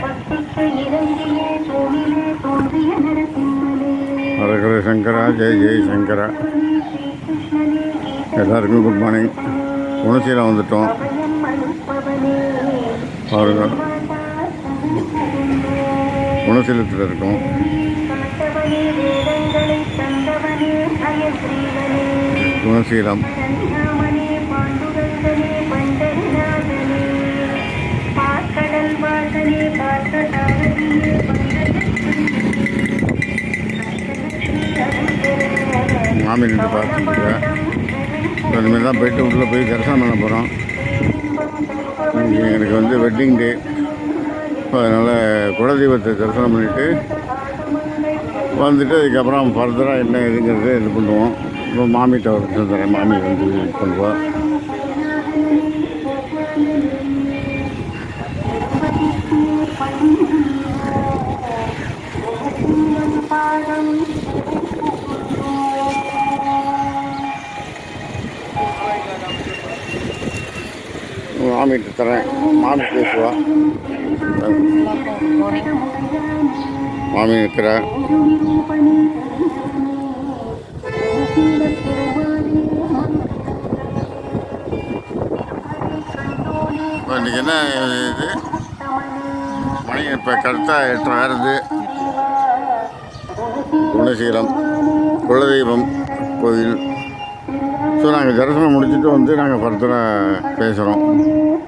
பக்திக்கு இறங்கிய கோவிலே தோன்றிய நரசிம்மனே ஹரஹர சங்கரா ஜெய் ஜெய் சங்கரா ஸ்ரீகிருஷ்ணனே எல்லாருக்கும் குட் மார்னிங் குணசீலம் வந்துட்டோம் அபயம் அளிப்பவனே பாருங்க மாதா குணசீலத்தில் இருக்கோம் காத்தவனே வேதங்களை தந்தவனே அயஸ்ரீவனே குணசீலம் பரந்தாமனே பாண்டுரங்கனே பண்டரிநாதனே பாற்கடல் வாசனே பார்த்த சாரதியே மாமி நின்று பார்த்துட்டு இனிமேல் தான் போயிட்டு உள்ளே போய் தரிசனம் பண்ண போகிறோம் எனக்கு வந்து வெட்டிங் டே அதனால் குலதெய்வத்தை தரிசனம் பண்ணிவிட்டு வந்துட்டு அதுக்கப்புறம் ஃபர்தராக என்ன இதுங்கிறது இது பண்ணுவோம் இப்போ மாமிகிட்ட ஒரு தரேன் மாமி வந்து இது பண்ணுவா மாமிகிட்ட தரேன் மாமி பேசுவா மாமி நிற்கிறா இப்போ இன்றைக்கி என்ன இது மணி இப்போ கரெக்டாக எட்டரை ஆறுது குணசீலம் குலதெய்வம் கோயில் ஸோ நாங்கள் தரிசனம் முடிச்சுட்டு வந்து நாங்கள் ஃபர்தராக பேசுகிறோம்